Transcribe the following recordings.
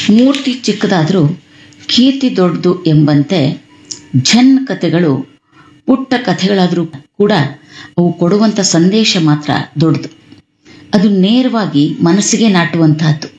ಮೂರ್ತಿ ಚಿಕ್ಕದಾದರೂ ಕೀರ್ತಿ ದೊಡ್ಡದು ಎಂಬಂತೆ ಝನ್ ಕಥೆಗಳು ಪುಟ್ಟ ಕಥೆಗಳಾದರೂ ಕೂಡ ಅವು ಕೊಡುವಂಥ ಸಂದೇಶ ಮಾತ್ರ ದೊಡ್ಡದು ಅದು ನೇರವಾಗಿ ಮನಸ್ಸಿಗೆ ನಾಟುವಂತಹದ್ದು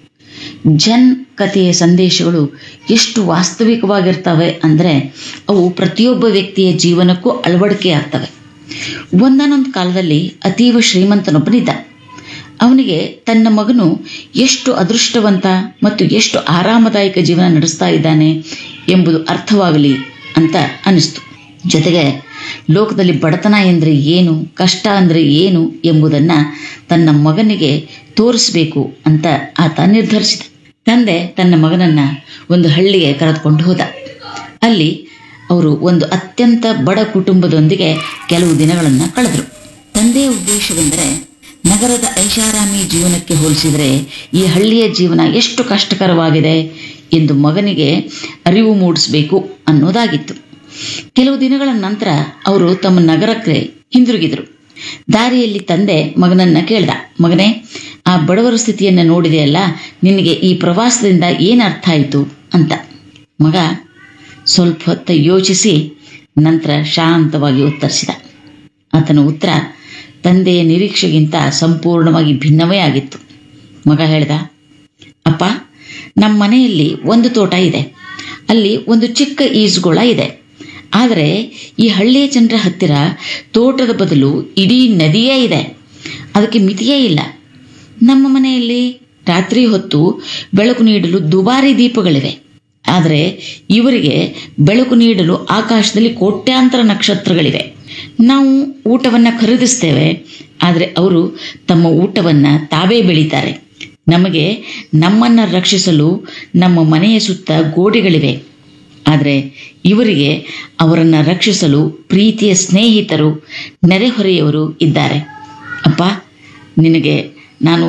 ಜನ್ ಕಥೆಯ ಸಂದೇಶಗಳು ಎಷ್ಟು ವಾಸ್ತವಿಕವಾಗಿರ್ತವೆ ಅಂದರೆ ಅವು ಪ್ರತಿಯೊಬ್ಬ ವ್ಯಕ್ತಿಯ ಜೀವನಕ್ಕೂ ಅಳವಡಿಕೆ ಆಗ್ತವೆ ಒಂದಾನೊಂದು ಕಾಲದಲ್ಲಿ ಅತೀವ ಶ್ರೀಮಂತನೊಬ್ಬನಿದ್ದ ಅವನಿಗೆ ತನ್ನ ಮಗನು ಎಷ್ಟು ಅದೃಷ್ಟವಂತ ಮತ್ತು ಎಷ್ಟು ಆರಾಮದಾಯಕ ಜೀವನ ನಡೆಸ್ತಾ ಇದ್ದಾನೆ ಎಂಬುದು ಅರ್ಥವಾಗಲಿ ಅಂತ ಅನಿಸ್ತು ಜೊತೆಗೆ ಲೋಕದಲ್ಲಿ ಬಡತನ ಎಂದರೆ ಏನು ಕಷ್ಟ ಅಂದರೆ ಏನು ಎಂಬುದನ್ನು ತನ್ನ ಮಗನಿಗೆ ತೋರಿಸಬೇಕು ಅಂತ ಆತ ನಿರ್ಧರಿಸಿದ ತಂದೆ ತನ್ನ ಮಗನನ್ನ ಒಂದು ಹಳ್ಳಿಗೆ ಕರೆದುಕೊಂಡು ಹೋದ ಅಲ್ಲಿ ಅವರು ಒಂದು ಅತ್ಯಂತ ಬಡ ಕುಟುಂಬದೊಂದಿಗೆ ಕೆಲವು ದಿನಗಳನ್ನು ಕಳೆದರು ತಂದೆಯ ಉದ್ದೇಶವೆಂದರೆ ನಗರದ ಐಷಾರಾಮಿ ಜೀವನಕ್ಕೆ ಹೋಲಿಸಿದರೆ ಈ ಹಳ್ಳಿಯ ಜೀವನ ಎಷ್ಟು ಕಷ್ಟಕರವಾಗಿದೆ ಎಂದು ಮಗನಿಗೆ ಅರಿವು ಮೂಡಿಸಬೇಕು ಅನ್ನೋದಾಗಿತ್ತು ಕೆಲವು ದಿನಗಳ ನಂತರ ಅವರು ತಮ್ಮ ನಗರಕ್ಕೆ ಹಿಂದಿರುಗಿದರು ದಾರಿಯಲ್ಲಿ ತಂದೆ ಮಗನನ್ನ ಕೇಳ್ದ ಮಗನೇ ಆ ಬಡವರ ಸ್ಥಿತಿಯನ್ನು ನೋಡಿದೆಯಲ್ಲ ನಿನಗೆ ಈ ಪ್ರವಾಸದಿಂದ ಏನು ಅರ್ಥ ಆಯಿತು ಅಂತ ಮಗ ಸ್ವಲ್ಪ ಹೊತ್ತು ಯೋಚಿಸಿ ನಂತರ ಶಾಂತವಾಗಿ ಉತ್ತರಿಸಿದ ಆತನ ಉತ್ತರ ತಂದೆಯ ನಿರೀಕ್ಷೆಗಿಂತ ಸಂಪೂರ್ಣವಾಗಿ ಭಿನ್ನವೇ ಆಗಿತ್ತು ಮಗ ಹೇಳ್ದ ಅಪ್ಪ ನಮ್ಮ ಮನೆಯಲ್ಲಿ ಒಂದು ತೋಟ ಇದೆ ಅಲ್ಲಿ ಒಂದು ಚಿಕ್ಕ ಈಜುಗೊಳ ಇದೆ ಆದರೆ ಈ ಹಳ್ಳಿಯ ಜನರ ಹತ್ತಿರ ತೋಟದ ಬದಲು ಇಡೀ ನದಿಯೇ ಇದೆ ಅದಕ್ಕೆ ಮಿತಿಯೇ ಇಲ್ಲ ನಮ್ಮ ಮನೆಯಲ್ಲಿ ರಾತ್ರಿ ಹೊತ್ತು ಬೆಳಕು ನೀಡಲು ದುಬಾರಿ ದೀಪಗಳಿವೆ ಆದರೆ ಇವರಿಗೆ ಬೆಳಕು ನೀಡಲು ಆಕಾಶದಲ್ಲಿ ಕೋಟ್ಯಾಂತರ ನಕ್ಷತ್ರಗಳಿವೆ ನಾವು ಊಟವನ್ನು ಖರೀದಿಸ್ತೇವೆ ಆದರೆ ಅವರು ತಮ್ಮ ಊಟವನ್ನು ತಾವೇ ಬೆಳೀತಾರೆ ನಮಗೆ ನಮ್ಮನ್ನು ರಕ್ಷಿಸಲು ನಮ್ಮ ಮನೆಯ ಸುತ್ತ ಗೋಡೆಗಳಿವೆ ಆದರೆ ಇವರಿಗೆ ಅವರನ್ನು ರಕ್ಷಿಸಲು ಪ್ರೀತಿಯ ಸ್ನೇಹಿತರು ನೆರೆಹೊರೆಯವರು ಇದ್ದಾರೆ ಅಪ್ಪ ನಿನಗೆ ನಾನು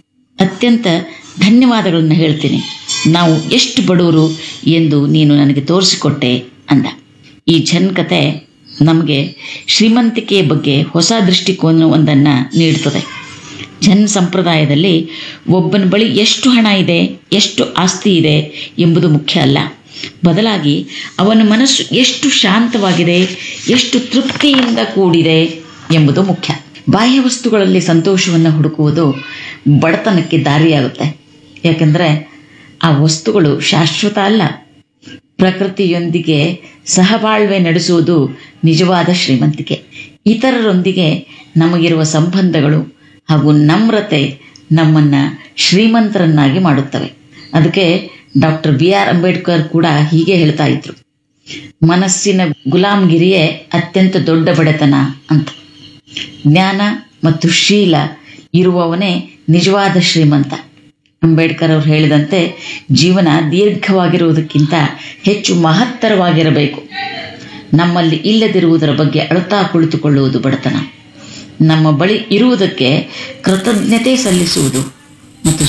ಅತ್ಯಂತ ಧನ್ಯವಾದಗಳನ್ನು ಹೇಳ್ತೀನಿ ನಾವು ಎಷ್ಟು ಬಡವರು ಎಂದು ನೀನು ನನಗೆ ತೋರಿಸಿಕೊಟ್ಟೆ ಅಂದ ಈ ಜನ್ ಕತೆ ನಮಗೆ ಶ್ರೀಮಂತಿಕೆಯ ಬಗ್ಗೆ ಹೊಸ ದೃಷ್ಟಿಕೋನವೊಂದನ್ನು ನೀಡುತ್ತದೆ ಜನ್ ಸಂಪ್ರದಾಯದಲ್ಲಿ ಒಬ್ಬನ ಬಳಿ ಎಷ್ಟು ಹಣ ಇದೆ ಎಷ್ಟು ಆಸ್ತಿ ಇದೆ ಎಂಬುದು ಮುಖ್ಯ ಅಲ್ಲ ಬದಲಾಗಿ ಅವನ ಮನಸ್ಸು ಎಷ್ಟು ಶಾಂತವಾಗಿದೆ ಎಷ್ಟು ತೃಪ್ತಿಯಿಂದ ಕೂಡಿದೆ ಎಂಬುದು ಮುಖ್ಯ ಬಾಹ್ಯ ವಸ್ತುಗಳಲ್ಲಿ ಸಂತೋಷವನ್ನು ಹುಡುಕುವುದು ಬಡತನಕ್ಕೆ ದಾರಿಯಾಗುತ್ತೆ ಯಾಕೆಂದರೆ ಆ ವಸ್ತುಗಳು ಶಾಶ್ವತ ಅಲ್ಲ ಪ್ರಕೃತಿಯೊಂದಿಗೆ ಸಹಬಾಳ್ವೆ ನಡೆಸುವುದು ನಿಜವಾದ ಶ್ರೀಮಂತಿಕೆ ಇತರರೊಂದಿಗೆ ನಮಗಿರುವ ಸಂಬಂಧಗಳು ಹಾಗೂ ನಮ್ರತೆ ನಮ್ಮನ್ನು ಶ್ರೀಮಂತರನ್ನಾಗಿ ಮಾಡುತ್ತವೆ ಅದಕ್ಕೆ ಡಾಕ್ಟರ್ ಬಿ ಆರ್ ಅಂಬೇಡ್ಕರ್ ಕೂಡ ಹೀಗೆ ಹೇಳ್ತಾ ಇದ್ರು ಮನಸ್ಸಿನ ಗುಲಾಮ್ಗಿರಿಯೇ ಅತ್ಯಂತ ದೊಡ್ಡ ಬಡತನ ಅಂತ ಜ್ಞಾನ ಮತ್ತು ಶೀಲ ಇರುವವನೇ ನಿಜವಾದ ಶ್ರೀಮಂತ ಅಂಬೇಡ್ಕರ್ ಅವರು ಹೇಳಿದಂತೆ ಜೀವನ ದೀರ್ಘವಾಗಿರುವುದಕ್ಕಿಂತ ಹೆಚ್ಚು ಮಹತ್ತರವಾಗಿರಬೇಕು ನಮ್ಮಲ್ಲಿ ಇಲ್ಲದಿರುವುದರ ಬಗ್ಗೆ ಅಳುತ್ತಾ ಕುಳಿತುಕೊಳ್ಳುವುದು ಬಡತನ ನಮ್ಮ ಬಳಿ ಇರುವುದಕ್ಕೆ ಕೃತಜ್ಞತೆ ಸಲ್ಲಿಸುವುದು